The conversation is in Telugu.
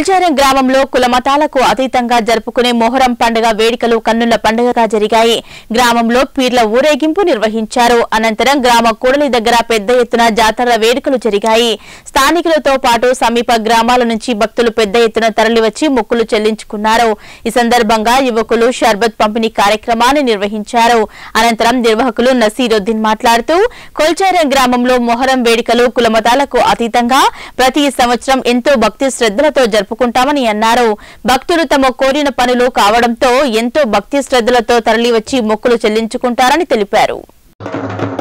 కొల్చారం గ్రామంలో కుల మతాలకు అతీతంగా జరుపుకునే మొహరం పండుగ వేడుకలు కన్నుల పండుగగా జరిగాయి గ్రామంలో పీర్ల ఊరేగింపు నిర్వహించారు అనంతరం గ్రామ కూడలి దగ్గర పెద్ద ఎత్తున జాతర వేడుకలు జరిగాయి స్థానికులతో పాటు సమీప గ్రామాల నుంచి భక్తులు పెద్ద ఎత్తున తరలివచ్చి మొక్కులు చెల్లించుకున్నారు ఈ సందర్భంగా యువకులు షర్బత్ పంపిణీ కార్యక్రమాన్ని నిర్వహించారు అనంతరం నిర్వాహకులు నసీరుద్దీన్ మాట్లాడుతూ కొల్చారం గ్రామంలో మొహరం వేడుకలు కుల మతాలకు అతీతంగా ప్రతి సంవత్సరం ఎంతో భక్తి శ్రద్ధలతో జరుపుకుంటామని అన్నారు భక్తులు తమ కోరిన పనులు కావడంతో ఎంతో భక్తి శ్రద్ధలతో తరలివచ్చి మొక్కులు చెల్లించుకుంటారని తెలిపారు